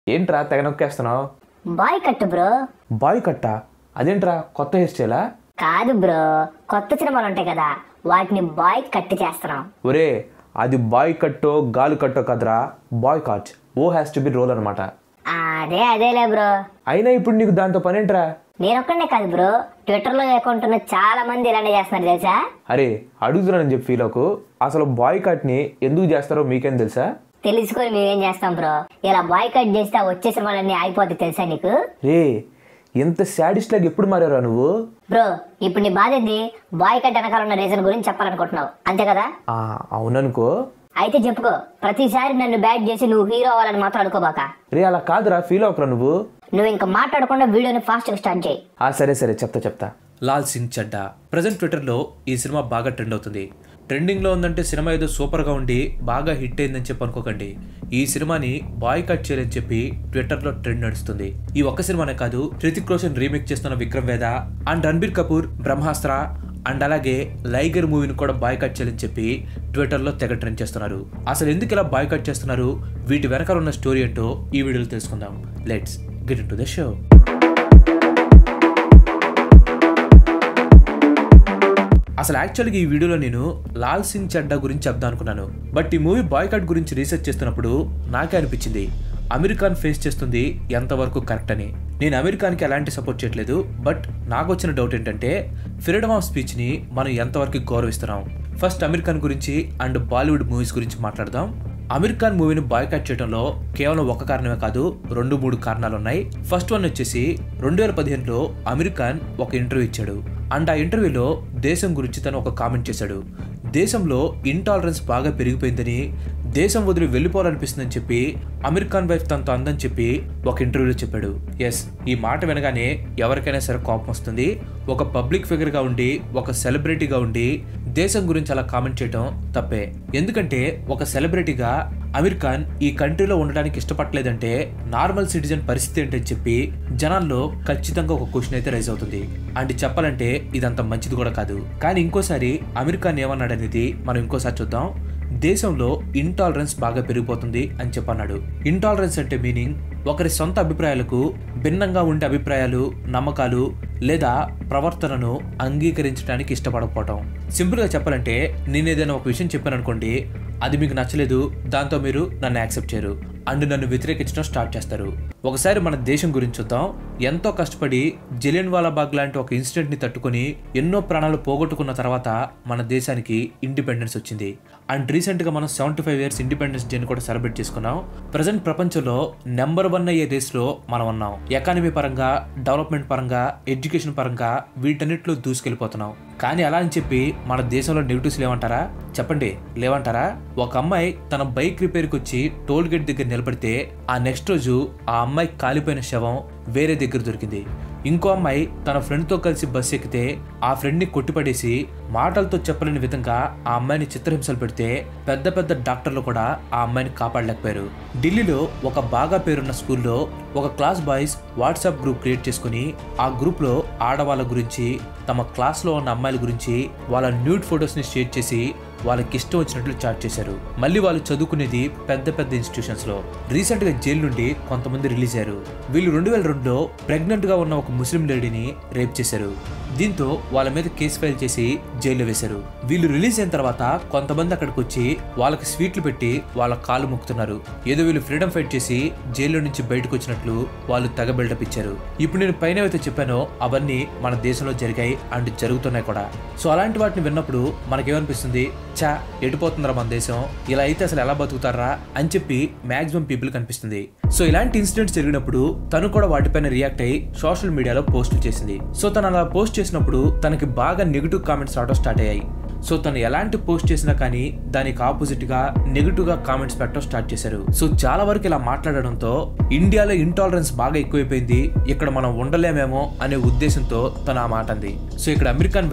ఏంట్రా తెగ నొక్కేస్తున్నావు బాయ్ కట్టు బ్రో బాయ్ కట్టా అదేంట్రా కొత్త హెయిర్ స్టైలా కాదు బ్రో కొత్త సినిమాలు ఉంటాయి కదా వాటిని బాయ్ కట్ చేస్తున్నాం ఒరే అది బాయ్ కట్టో గాలు కట్టో కదరా బాయ్ కాట్ ఓ హ్యాస్ టు బి రోల్ అనమాట అదే అదేలే బ్రో అయినా ఇప్పుడు నీకు దాంతో పనేంట్రా నేను ఒక్కనే కాదు బ్రో ట్విట్టర్ లో అకౌంట్ ఉన్న చాలా మంది ఇలానే చేస్తున్నారు తెలుసా అరే అడుగుతున్నానని చెప్పి ఫీలకు అసలు బాయ్ కట్ని ఎందుకు చేస్తారో మీకేం తెలుసా తెలుసుకొని మేమేం చేస్తాం బ్రో ఇలా బాయ్ కట్ చేస్తే ఆ వచ్చే సినిమాలన్నీ అయిపోతాయి తెలుసా నీకు రే ఎంత సాడిస్ట్ లాగా ఎప్పుడు మారారా నువ్వు బ్రో ఇప్పుడు నీ బాధ ఏంది బాయ్ కట్ వెనకాల ఉన్న రీజన్ గురించి చెప్పాలనుకుంటున్నావు అంతే కదా ఆ, అవుననుకో అయితే చెప్పుకో ప్రతిసారి నన్ను బ్యాట్ చేసి నువ్వు హీరో అవ్వాలని మాత్రం అనుకోబాక రే అలా కాదురా ఫీల్ అవ్వకరా నువ్వు నువ్వు ఇంకా మాట్లాడకుండా వీడియోని ఫాస్ట్ గా స్టార్ట్ చేయి ఆ సరే సరే చెప్తా చెప్తా లాల్ సింగ్ చడ్డా ప్రజెంట్ ట్విట్టర్లో ఈ సినిమా బాగా ట్రెండ్ అవుతుంది ట్రెండింగ్లో ఉందంటే సినిమా ఏదో సూపర్గా ఉండి బాగా హిట్ అయిందని చెప్పి అనుకోకండి ఈ సినిమాని బాయ్ కట్ చేయాలని చెప్పి ట్విట్టర్లో ట్రెండ్ నడుస్తుంది ఈ ఒక్క సినిమానే కాదు హృతిక్ రోషన్ రీమేక్ చేస్తున్న విక్రమ్ వేద అండ్ రణబీర్ కపూర్ బ్రహ్మాస్త్ర అండ్ అలాగే లైగర్ మూవీని కూడా బాయ్ కట్ చేయాలని చెప్పి ట్విట్టర్లో తెగ ట్రెండ్ చేస్తున్నారు అసలు ఎందుకు ఇలా బాయ్ కట్ చేస్తున్నారు వీటి వెనకాల ఉన్న స్టోరీ ఏంటో ఈ వీడియోలో తెలుసుకుందాం let's get into the show అసలు యాక్చువల్గా ఈ వీడియోలో నేను లాల్ సింగ్ చడ్డా గురించి చెప్దాం అనుకున్నాను బట్ ఈ మూవీ బాయ్కట్ గురించి రీసెర్చ్ చేస్తున్నప్పుడు నాకే అనిపించింది అమెరికాన్ ఫేస్ చేస్తుంది ఎంతవరకు కరెక్ట్ అని నేను అమెరికానికి ఎలాంటి సపోర్ట్ చేయట్లేదు బట్ నాకు వచ్చిన డౌట్ ఏంటంటే ఫ్రీడమ్ ఆఫ్ స్పీచ్ని మనం ఎంతవరకు గౌరవిస్తున్నాం ఫస్ట్ అమెరికాన్ గురించి అండ్ బాలీవుడ్ మూవీస్ గురించి మాట్లాడదాం అమెరికాన్ మూవీని బాయ్కాట్ చేయడంలో కేవలం ఒక కారణమే కాదు రెండు మూడు కారణాలు ఉన్నాయి ఫస్ట్ వన్ వచ్చేసి రెండు వేల పదిహేనులో అమెరికాన్ ఒక ఇంటర్వ్యూ ఇచ్చాడు అండ్ ఆ ఇంటర్వ్యూలో దేశం గురించి తను ఒక కామెంట్ చేశాడు దేశంలో ఇంటాలరెన్స్ బాగా పెరిగిపోయిందని దేశం వదిలి వెళ్ళిపోవాలనిపిస్తుందని చెప్పి అమెరికాన్ వైఫ్ తనతో అందని చెప్పి ఒక ఇంటర్వ్యూలో చెప్పాడు ఎస్ ఈ మాట వినగానే ఎవరికైనా సరే కోపం వస్తుంది ఒక పబ్లిక్ ఫిగర్గా ఉండి ఒక సెలబ్రిటీగా ఉండి దేశం గురించి అలా కామెంట్ చేయడం తప్పే ఎందుకంటే ఒక సెలబ్రిటీగా అమీర్ ఖాన్ ఈ కంట్రీలో ఉండడానికి ఇష్టపడలేదంటే నార్మల్ సిటిజన్ పరిస్థితి ఏంటని చెప్పి జనాల్లో ఖచ్చితంగా ఒక క్వశ్చన్ అయితే రైజ్ అవుతుంది అండ్ చెప్పాలంటే ఇదంత మంచిది కూడా కాదు కానీ ఇంకోసారి అమీర్ ఖాన్ ఏమన్నాడనేది మనం ఇంకోసారి చూద్దాం దేశంలో ఇంటాలరెన్స్ బాగా పెరిగిపోతుంది అని చెప్పన్నాడు ఇంటాలరెన్స్ అంటే మీనింగ్ ఒకరి సొంత అభిప్రాయాలకు భిన్నంగా ఉండే అభిప్రాయాలు నమ్మకాలు లేదా ప్రవర్తనను అంగీకరించడానికి ఇష్టపడకపోవటం సింపుల్గా చెప్పాలంటే నేను ఏదైనా ఒక విషయం చెప్పాను అనుకోండి అది మీకు నచ్చలేదు దాంతో మీరు నన్ను యాక్సెప్ట్ చేయరు అండ్ నన్ను వ్యతిరేకించడం స్టార్ట్ చేస్తారు ఒకసారి మన దేశం గురించి చూద్దాం ఎంతో కష్టపడి జలియన్ వాలాబాగ్ లాంటి ఒక ఇన్సిడెంట్ ని తట్టుకొని ఎన్నో ప్రాణాలు పోగొట్టుకున్న తర్వాత మన దేశానికి ఇండిపెండెన్స్ వచ్చింది అండ్ రీసెంట్ గా మనం సెవెంటీ ఫైవ్ ఇయర్స్ ఇండిపెండెన్స్ డేని కూడా సెలబ్రేట్ చేసుకున్నాం ప్రజెంట్ ప్రపంచంలో నెంబర్ వన్ అయ్యే రేస్ లో మనం ఉన్నాం ఎకానమీ పరంగా డెవలప్మెంట్ పరంగా ఎడ్యుకేషన్ పరంగా వీటన్నిటిలో దూసుకెళ్ళిపోతున్నాం కానీ అలా అని చెప్పి మన దేశంలో నెగిటివ్స్ లేవంటారా చెప్పండి లేవంటారా ఒక అమ్మాయి తన బైక్ రిపేర్కి వచ్చి టోల్ గేట్ దగ్గర నిలబడితే ఆ నెక్స్ట్ రోజు ఆ అమ్మాయి కాలిపోయిన శవం వేరే దగ్గర దొరికింది ఇంకో అమ్మాయి తన ఫ్రెండ్తో కలిసి బస్సు ఎక్కితే ఆ ఫ్రెండ్ని కొట్టిపడేసి మాటలతో చెప్పలేని విధంగా ఆ అమ్మాయిని చిత్రహింసలు పెడితే పెద్ద పెద్ద డాక్టర్లు కూడా ఆ అమ్మాయిని కాపాడలేకపోయారు ఢిల్లీలో ఒక బాగా పేరున్న స్కూల్లో ఒక class boys WhatsApp group create చేసుకుని ఆ గ్రూప్లో ఆడవాళ్ళ గురించి తమ క్లాస్లో ఉన్న అమ్మాయిల గురించి వాళ్ళ న్యూడ్ ఫొటోస్ని షేర్ చేసి వాళ్ళకి ఇష్టం వచ్చినట్లు చాట్ చేశారు మళ్ళీ వాళ్ళు చదువుకునేది పెద్ద పెద్ద ఇన్స్టిట్యూషన్స్ లో రీసెంట్ గా జైలు నుండి కొంతమంది రిలీజ్ అయ్యారు వీళ్ళు రెండు వేల రెండులో ప్రెగ్నెంట్ గా ఉన్న ఒక ముస్లిం లేడీని రేప్ చేశారు దీంతో వాళ్ళ మీద కేసు ఫైల్ చేసి జైల్లో వేశారు వీళ్ళు రిలీజ్ అయిన తర్వాత కొంతమంది అక్కడికి వచ్చి వాళ్ళకి స్వీట్లు పెట్టి వాళ్ళ కాళ్ళు ముక్కుతున్నారు ఏదో వీళ్ళు ఫ్రీడమ్ ఫైట్ చేసి జైల్లో నుంచి బయటకు వచ్చినట్లు వాళ్ళు తెగ బిల్డప్ ఇచ్చారు ఇప్పుడు నేను పైన అయితే చెప్పానో అవన్నీ మన దేశంలో జరిగాయి అండ్ జరుగుతున్నాయి కూడా సో అలాంటి వాటిని విన్నప్పుడు మనకేమనిపిస్తుంది చా ఎడిపోతుందిరా మన దేశం ఇలా అయితే అసలు ఎలా బతుకుతారా అని చెప్పి మాక్సిమం పీపుల్ కనిపిస్తుంది సో ఇలాంటి ఇన్సిడెంట్స్ జరిగినప్పుడు తను కూడా వాటిపైన రియాక్ట్ అయ్యి సోషల్ మీడియాలో పోస్టులు చేసింది సో తను అలా పోస్ట్ చేసినప్పుడు తనకి బాగా నెగిటివ్ కామెంట్స్ రావడం స్టార్ట్ అయ్యాయి సో తను ఎలాంటి పోస్ట్ చేసినా కానీ దానికి ఆపోజిట్ గా నెగిటివ్ గా కామెంట్స్ పెట్టడం స్టార్ట్ చేశారు సో చాలా వరకు ఇలా మాట్లాడడంతో ఇండియాలో ఇంటాలరెన్స్ బాగా ఎక్కువైపోయింది ఇక్కడ మనం ఉండలేమేమో అనే ఉద్దేశంతో తను ఆ మాట అంది సో ఇక్కడ అమెరికన్ వైఫ్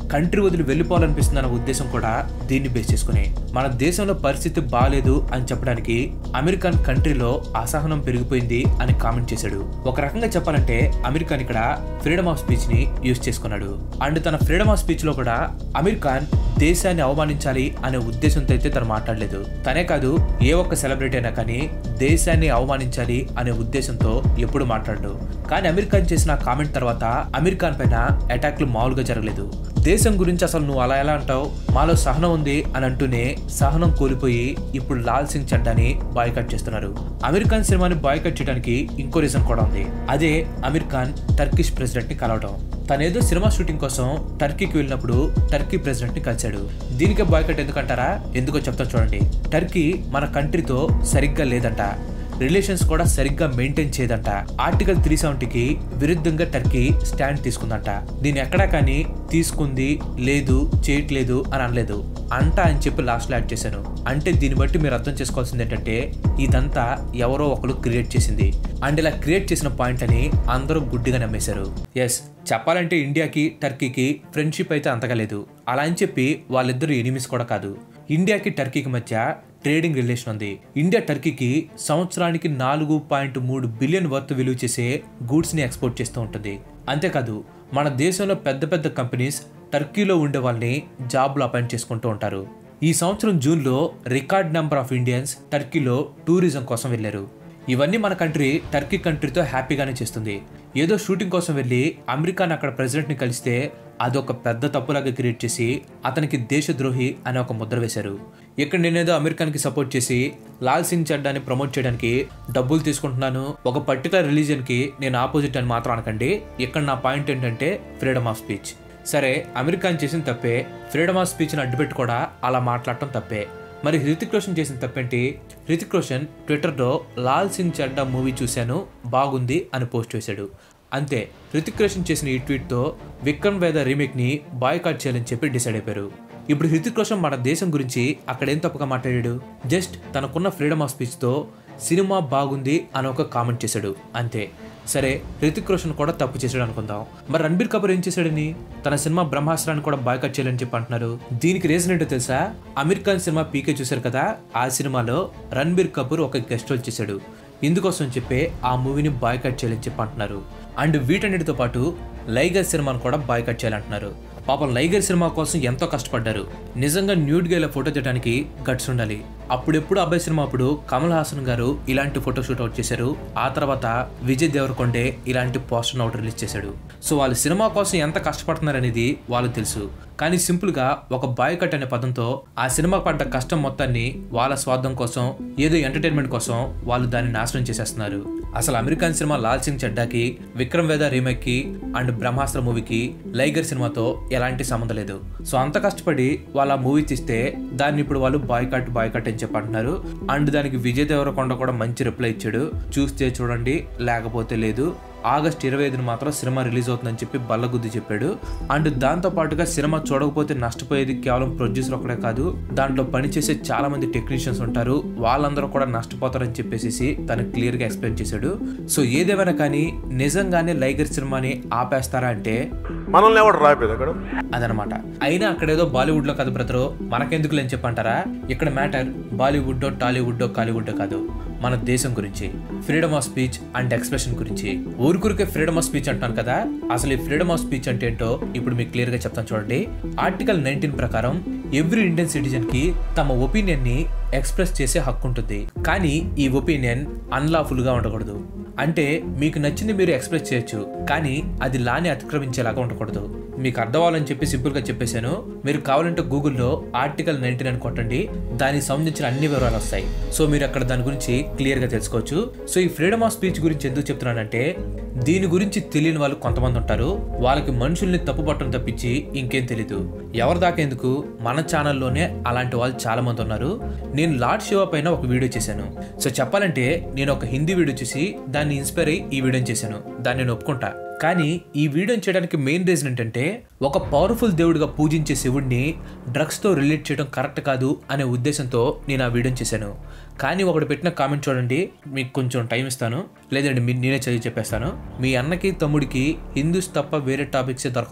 కంట్రీ వదిలి వెళ్ళిపోవాలనిపిస్తుంది అన్న ఉద్దేశం కూడా దీన్ని బేస్ చేసుకుని మన దేశంలో పరిస్థితి బాగాలేదు అని చెప్పడానికి అమెరికన్ కంట్రీలో అసహనం పెరిగిపోయింది అని కామెంట్ చేశాడు ఒక రకంగా చెప్పాలంటే అమెరికన్ ఇక్కడ ఫ్రీడమ్ ఆఫ్ స్పీచ్ ని యూజ్ చేసుకున్నాడు అండ్ తన ఫ్రీడమ్ ఆఫ్ స్పీచ్ లో కూడా అమీర్ ఖాన్ దేశాన్ని అవమానించాలి అనే ఉద్దేశంతో అయితే తను మాట్లాడలేదు తనే కాదు ఏ ఒక్క సెలబ్రిటీ అయినా కానీ దేశాన్ని అవమానించాలి అనే ఉద్దేశంతో ఎప్పుడు మాట్లాడు కానీ అమీర్ ఖాన్ చేసిన ఆ కామెంట్ తర్వాత అమీర్ ఖాన్ పైన అటాక్లు మామూలుగా జరగలేదు దేశం గురించి అసలు నువ్వు అలా ఎలా అంటావు మాలో సహనం ఉంది అని అంటూనే సహనం కోల్పోయి ఇప్పుడు లాల్ సింగ్ చడ్డాని బాయ్కట్ చేస్తున్నారు అమీర్ ఖాన్ సినిమాని బాయ్కట్ చేయడానికి ఇంకో రీజన్ కూడా ఉంది అదే అమీర్ ఖాన్ టర్కిష్ ప్రెసిడెంట్ ని కలవడం తనేదో సినిమా షూటింగ్ కోసం టర్కీకి వెళ్ళినప్పుడు టర్కీ ప్రెసిడెంట్ ని కలిశాడు దీనికే బాయ్కట్ ఎందుకంటారా ఎందుకో చెప్తా చూడండి టర్కీ మన కంట్రీతో సరిగ్గా లేదంట రిలేషన్స్ కూడా సరిగ్గా మెయింటైన్ చేయదంట ఆర్టికల్ త్రీ సెవెంటీకి విరుద్ధంగా టర్కీ స్టాండ్ తీసుకుందంట దీన్ని ఎక్కడా కానీ తీసుకుంది లేదు చేయట్లేదు అని అనలేదు అంట అని చెప్పి లాస్ట్లో యాడ్ చేశాను అంటే దీన్ని బట్టి మీరు అర్థం చేసుకోవాల్సింది ఏంటంటే ఇదంతా ఎవరో ఒకరు క్రియేట్ చేసింది అండ్ ఇలా క్రియేట్ చేసిన పాయింట్ అని అందరూ గుడ్డిగా నమ్మేశారు ఎస్ చెప్పాలంటే ఇండియాకి టర్కీకి ఫ్రెండ్షిప్ అయితే అంతగా లేదు అలా అని చెప్పి వాళ్ళిద్దరు ఎనిమిస్ కూడా కాదు ఇండియాకి టర్కీకి మధ్య ట్రేడింగ్ రిలేషన్ ఉంది ఇండియా టర్కీకి సంవత్సరానికి నాలుగు పాయింట్ మూడు బిలియన్ వర్త్ విలువ చేసే గూడ్స్ ని ఎక్స్పోర్ట్ చేస్తూ ఉంటుంది అంతేకాదు మన దేశంలో పెద్ద పెద్ద కంపెనీస్ టర్కీలో ఉండే వాళ్ళని జాబ్లు అపాయింట్ చేసుకుంటూ ఉంటారు ఈ సంవత్సరం జూన్లో రికార్డ్ నెంబర్ ఆఫ్ ఇండియన్స్ టర్కీలో టూరిజం కోసం వెళ్ళారు ఇవన్నీ మన కంట్రీ టర్కీ కంట్రీతో హ్యాపీగానే చేస్తుంది ఏదో షూటింగ్ కోసం వెళ్ళి అమెరికాని అక్కడ ప్రెసిడెంట్ని కలిస్తే అదొక పెద్ద తప్పులాగా క్రియేట్ చేసి అతనికి దేశద్రోహి అనే ఒక ముద్ర వేశారు ఇక్కడ నేనేదో అమెరికానికి సపోర్ట్ చేసి లాల్ సింగ్ చడ్డాని ప్రమోట్ చేయడానికి డబ్బులు తీసుకుంటున్నాను ఒక పర్టికులర్ రిలీజియన్కి నేను ఆపోజిట్ అని మాత్రం అనకండి ఇక్కడ నా పాయింట్ ఏంటంటే ఫ్రీడమ్ ఆఫ్ స్పీచ్ సరే అమెరికాని చేసిన తప్పే ఫ్రీడమ్ ఆఫ్ స్పీచ్ని అడ్డుపెట్టి కూడా అలా మాట్లాడటం తప్పే మరి హృతిక్ రోషన్ చేసిన తప్పేంటి హృతిక్ రోషన్ ట్విట్టర్లో లాల్ సింగ్ చడ్డా మూవీ చూశాను బాగుంది అని పోస్ట్ చేశాడు అంతే హృతిక్ రోషన్ చేసిన ఈ ట్వీట్తో విక్రమ్ వేద రీమేక్ని బాయ్కాట్ చేయాలని చెప్పి డిసైడ్ అయిపోయారు ఇప్పుడు హృతిక్ రోషన్ మన దేశం గురించి అక్కడ ఏం తప్పుగా మాట్లాడాడు జస్ట్ తనకున్న ఫ్రీడమ్ ఆఫ్ స్పీచ్తో సినిమా బాగుంది అని ఒక కామెంట్ చేశాడు అంతే సరే హృతిక్ రోషన్ కూడా తప్పు చేశాడు అనుకుందాం మరి రణబీర్ కపూర్ ఏం చేశాడని తన సినిమా బ్రహ్మాస్త్రాన్ని కూడా బాయ్కట్ చేయాలని చెప్పి అంటున్నారు దీనికి రీజన్ ఏంటో తెలుసా అమీర్ ఖాన్ సినిమా పీకే చూశారు కదా ఆ సినిమాలో రణబీర్ కపూర్ ఒక గెస్ట్ రోల్ చేశాడు ఇందుకోసం చెప్పే ఆ మూవీని బాయ్కట్ చేయాలని చెప్పి అంటున్నారు అండ్ వీటన్నిటితో పాటు లైగర్ సినిమాను కూడా బాయ్కట్ చేయాలంటున్నారు పాపం లైగర్ సినిమా కోసం ఎంతో కష్టపడ్డారు నిజంగా న్యూడ్గా ఇలా ఫోటో తీయడానికి గట్స్ ఉండాలి అప్పుడెప్పుడు అబ్బాయి సినిమా అప్పుడు కమల్ హాసన్ గారు ఇలాంటి ఫోటో షూట్ అవుట్ చేశారు ఆ తర్వాత విజయ్ దేవరకొండే ఇలాంటి పోస్టర్ అవుట్ రిలీజ్ చేశాడు సో వాళ్ళు సినిమా కోసం ఎంత కష్టపడుతున్నారనేది వాళ్ళకి తెలుసు కానీ సింపుల్గా ఒక బాయ్ కట్ అనే పదంతో ఆ సినిమా పడ్డ కష్టం మొత్తాన్ని వాళ్ళ స్వార్థం కోసం ఏదో ఎంటర్టైన్మెంట్ కోసం వాళ్ళు దాన్ని నాశనం చేసేస్తున్నారు అసలు అమెరికన్ సినిమా లాల్ సింగ్ చెడ్డాకి విక్రమ్ వేద రీమేక్ కి అండ్ బ్రహ్మాస్త్ర మూవీకి లైగర్ సినిమాతో ఎలాంటి సంబంధం లేదు సో అంత కష్టపడి వాళ్ళ మూవీ తీస్తే దాన్ని ఇప్పుడు వాళ్ళు బాయ్ కట్ బాయ్ కట్ అని చెప్పి అంటున్నారు అండ్ దానికి విజయ్ దేవరకొండ కూడా మంచి రిప్లై ఇచ్చాడు చూస్తే చూడండి లేకపోతే లేదు ఆగస్ట్ ఇరవై ఐదున మాత్రం సినిమా రిలీజ్ అవుతుందని చెప్పి బల్లగుద్ది చెప్పాడు అండ్ దాంతో పాటుగా సినిమా చూడకపోతే నష్టపోయేది కేవలం ప్రొడ్యూసర్ ఒకడే కాదు దాంట్లో పనిచేసే చాలా మంది టెక్నీషియన్స్ ఉంటారు వాళ్ళందరూ కూడా నష్టపోతారని చెప్పేసి తను క్లియర్ గా ఎక్స్ప్లెయిన్ చేశాడు సో ఏదేమైనా కానీ నిజంగానే లైగర్ సినిమాని ఆపేస్తారా అంటే మనల్ని ఎవడు రాయిపోయింది అక్కడ అదనమాట అయినా అక్కడేదో బాలీవుడ్ లో కాదు బ్రదరు మనకెందుకు లేని చెప్పంటారా ఇక్కడ మ్యాటర్ బాలీవుడ్ టాలీవుడ్ కాలీవుడ్ కాదు మన దేశం గురించి freedom of speech and expression గురించి ఊరికూరికే ఫ్రీడమ్ ఆఫ్ స్పీచ్ అంటాను కదా అసలు ఈ ఫ్రీడమ్ ఆఫ్ స్పీచ్ అంటే ఏంటో ఇప్పుడు మీకు క్లియర్ గా చెప్తాను చూడండి ఆర్టికల్ నైన్టీన్ ప్రకారం ఎవ్రీ ఇండియన్ సిటిజన్ కి తమ ఒపీనియన్ ని ఎక్స్ప్రెస్ చేసే హక్కు ఉంటుంది కానీ ఈ ఒపీనియన్ అన్లాఫుల్ గా ఉండకూడదు అంటే మీకు నచ్చింది మీరు ఎక్స్ప్రెస్ చేయొచ్చు కానీ అది లాని అతిక్రమించేలాగా ఉండకూడదు మీకు అర్థం అవ్వాలని చెప్పి సింపుల్ గా చెప్పేశాను మీరు కావాలంటే గూగుల్లో ఆర్టికల్ నైన్టీన్ అని కొట్టండి దానికి సంబంధించిన అన్ని వివరాలు వస్తాయి సో మీరు అక్కడ దాని గురించి క్లియర్ గా తెలుసుకోవచ్చు సో ఈ ఫ్రీడమ్ ఆఫ్ స్పీచ్ గురించి ఎందుకు చెప్తున్నానంటే దీని గురించి తెలియని వాళ్ళు కొంతమంది ఉంటారు వాళ్ళకి మనుషుల్ని తప్పు పట్టడం తప్పించి ఇంకేం తెలీదు ఎవరి దాకా ఎందుకు మన ఛానల్లోనే అలాంటి వాళ్ళు చాలా మంది ఉన్నారు నేను లార్డ్ శివ పైన ఒక వీడియో చేశాను సో చెప్పాలంటే నేను ఒక హిందీ వీడియో చూసి దాన్ని ఇన్స్పైర్ అయ్యి ఈ వీడియోని చేశాను దాన్ని నేను ఒప్పుకుంటా కానీ ఈ వీడియోని చేయడానికి మెయిన్ రీజన్ ఏంటంటే ఒక పవర్ఫుల్ దేవుడిగా పూజించే శివుడిని డ్రగ్స్తో రిలేట్ చేయడం కరెక్ట్ కాదు అనే ఉద్దేశంతో నేను ఆ వీడియోని చేశాను కానీ ఒకటి పెట్టిన కామెంట్ చూడండి మీకు కొంచెం టైం ఇస్తాను లేదంటే మీ నేనే చదివి చెప్పేస్తాను మీ అన్నకి తమ్ముడికి హిందూస్ తప్ప వేరే టాపిక్సే దొరకవా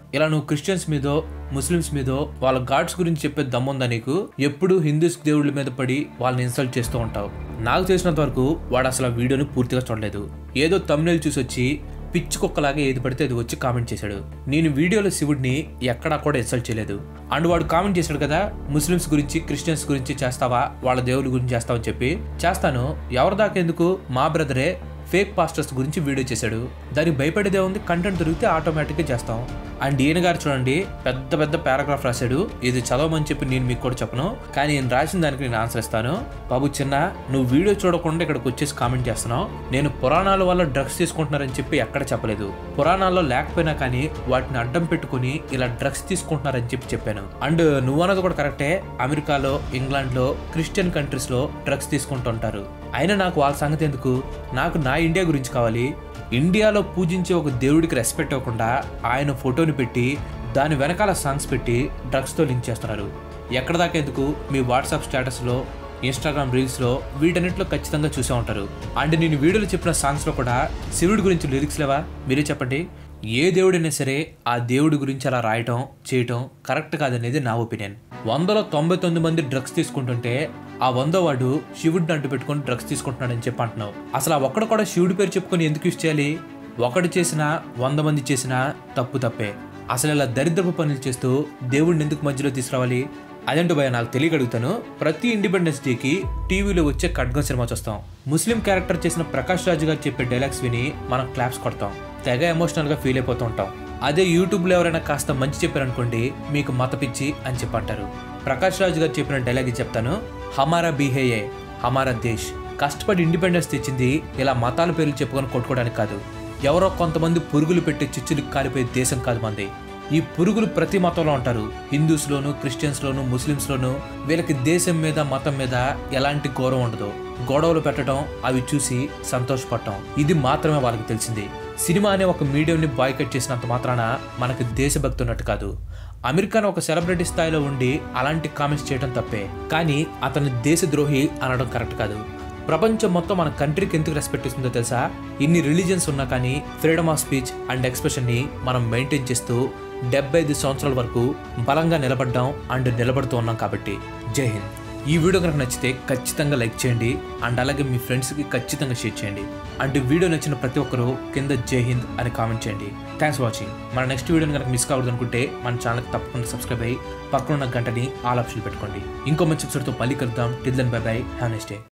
ఇలా నువ్వు క్రిస్టియన్స్ మీదో ముస్లిమ్స్ మీదో వాళ్ళ గాడ్స్ గురించి చెప్పే దమ్ముందా నీకు ఎప్పుడు హిందూస్ దేవుళ్ళ మీద పడి వాళ్ళని ఇన్సల్ట్ చేస్తూ ఉంటావు నాకు తెలిసినంత వరకు వాడు అసలు ఆ వీడియోని పూర్తిగా చూడలేదు ఏదో తమిళ చూసి వచ్చి పిచ్చి కుక్కలాగా ఏది పడితే అది వచ్చి కామెంట్ చేశాడు నేను వీడియోలో శివుడిని ఎక్కడా కూడా ఇన్సల్ట్ చేయలేదు అండ్ వాడు కామెంట్ చేశాడు కదా ముస్లిమ్స్ గురించి క్రిస్టియన్స్ గురించి చేస్తావా వాళ్ళ దేవుడి గురించి చేస్తావా అని చెప్పి చేస్తాను ఎవరి దాకా ఎందుకు మా బ్రదరే ఫేక్ పాస్టర్స్ గురించి వీడియో చేశాడు దానికి భయపడేదే ఉంది కంటెంట్ దొరికితే ఆటోమేటిక్గా చేస్తాం అండ్ ఈయన గారు చూడండి పెద్ద పెద్ద పారాగ్రాఫ్ రాశాడు ఇది చదవమని చెప్పి నేను మీకు కూడా చెప్పను కానీ నేను రాసిన దానికి నేను ఆన్సర్ ఇస్తాను బాబు చిన్న నువ్వు వీడియో చూడకుండా ఇక్కడికి వచ్చేసి కామెంట్ చేస్తున్నావు నేను పురాణాల వల్ల డ్రగ్స్ తీసుకుంటున్నారని చెప్పి ఎక్కడ చెప్పలేదు పురాణాల్లో లేకపోయినా కానీ వాటిని అడ్డం పెట్టుకుని ఇలా డ్రగ్స్ తీసుకుంటున్నారని చెప్పి చెప్పాను అండ్ నువ్వు అన్నది కూడా కరెక్టే అమెరికాలో ఇంగ్లాండ్లో క్రిస్టియన్ కంట్రీస్లో డ్రగ్స్ తీసుకుంటుంటారు అయినా నాకు వాళ్ళ సంగతి ఎందుకు నాకు నా ఇండియా గురించి కావాలి ఇండియాలో పూజించే ఒక దేవుడికి రెస్పెక్ట్ ఇవ్వకుండా ఆయన ఫోటోని పెట్టి దాని వెనకాల సాంగ్స్ పెట్టి డ్రగ్స్తో లింక్ చేస్తున్నారు ఎక్కడ దాకా ఎందుకు మీ వాట్సాప్ స్టేటస్లో ఇన్స్టాగ్రామ్ రీల్స్లో వీటన్నిటిలో ఖచ్చితంగా చూసే ఉంటారు అండ్ నేను వీడియోలో చెప్పిన సాంగ్స్లో కూడా శివుడి గురించి లిరిక్స్ లేవా మీరే చెప్పండి ఏ దేవుడైనా సరే ఆ దేవుడి గురించి అలా రాయటం చేయటం కరెక్ట్ కాదనేది నా ఒపీనియన్ వందలో తొంభై తొమ్మిది మంది డ్రగ్స్ తీసుకుంటుంటే ఆ వందో వాడు శివుడిని అంటు పెట్టుకొని డ్రగ్స్ తీసుకుంటున్నాడని చెప్పి అంటున్నావు అసలు ఆ ఒక్కడు కూడా శివుడి పేరు చెప్పుకొని ఎందుకు యూస్ చేయాలి ఒకడు చేసినా వంద మంది చేసినా తప్పు తప్పే అసలు ఇలా దరిద్రపు పనులు చేస్తూ దేవుడిని ఎందుకు మధ్యలో తీసుకురావాలి అదేంటో భయ నాకు తెలియక అడుగుతాను ప్రతి ఇండిపెండెన్స్ డేకి టీవీలో వచ్చే ఖడ్గం సినిమా చూస్తాం ముస్లిం క్యారెక్టర్ చేసిన ప్రకాష్ రాజు గారు చెప్పే డైలాగ్స్ విని మనం క్లాప్స్ కొడతాం తెగ ఎమోషనల్గా ఫీల్ అయిపోతూ ఉంటాం అదే యూట్యూబ్లో ఎవరైనా కాస్త మంచి చెప్పారనుకోండి మీకు మత పిచ్చి అని చెప్పంటారు ప్రకాష్ రాజు గారు చెప్పిన డైలాగ్ ఇది చెప్తాను హమారా బీహేయే హమారా దేశ్ కష్టపడి ఇండిపెండెన్స్ తెచ్చింది ఇలా మతాల పేర్లు చెప్పుకొని కొట్టుకోవడానికి కాదు ఎవరో కొంతమంది పురుగులు పెట్టి చిచ్చులు కాలిపోయే దేశం కాదు మంది ఈ పురుగులు ప్రతి మతంలో ఉంటారు హిందూస్లోను క్రిస్టియన్స్లోను ముస్లిమ్స్లోను వీళ్ళకి దేశం మీద మతం మీద ఎలాంటి గౌరవం ఉండదు గొడవలు పెట్టడం అవి చూసి సంతోషపడటం ఇది మాత్రమే వాళ్ళకి తెలిసింది సినిమా అనే ఒక మీడియంని బాయ్కట్ చేసినంత మాత్రాన మనకి దేశభక్తి ఉన్నట్టు కాదు అమెరికాను ఒక సెలబ్రిటీ స్థాయిలో ఉండి అలాంటి కామెంట్స్ చేయడం తప్పే కానీ అతని దేశద్రోహి అనడం కరెక్ట్ కాదు ప్రపంచం మొత్తం మన కంట్రీకి ఎందుకు రెస్పెక్ట్ ఇస్తుందో తెలుసా ఇన్ని రిలీజియన్స్ ఉన్నా కానీ ఫ్రీడమ్ ఆఫ్ స్పీచ్ అండ్ ఎక్స్ప్రెషన్ని మనం మెయింటైన్ చేస్తూ డెబ్బై ఐదు సంవత్సరాల వరకు బలంగా నిలబడ్డాం అండ్ నిలబడుతూ ఉన్నాం కాబట్టి జై హింద్ ఈ వీడియో కనుక నచ్చితే ఖచ్చితంగా లైక్ చేయండి అండ్ అలాగే మీ ఫ్రెండ్స్కి ఖచ్చితంగా షేర్ చేయండి అండ్ వీడియో నచ్చిన ప్రతి ఒక్కరూ కింద జై హింద్ అని కామెంట్ చేయండి థ్యాంక్స్ ఫర్ వాచింగ్ మన నెక్స్ట్ వీడియోని కనుక మిస్ కావద్దు అనుకుంటే మన ఛానల్కి తప్పకుండా సబ్స్క్రైబ్ అయ్యి పక్కన ఉన్న గంటని ఆల్ ఆప్షన్ పెట్టుకోండి ఇంకో మంచి ఎపిసోడ్తో మళ్ళీ కలుద్దాం till then bye bye have next day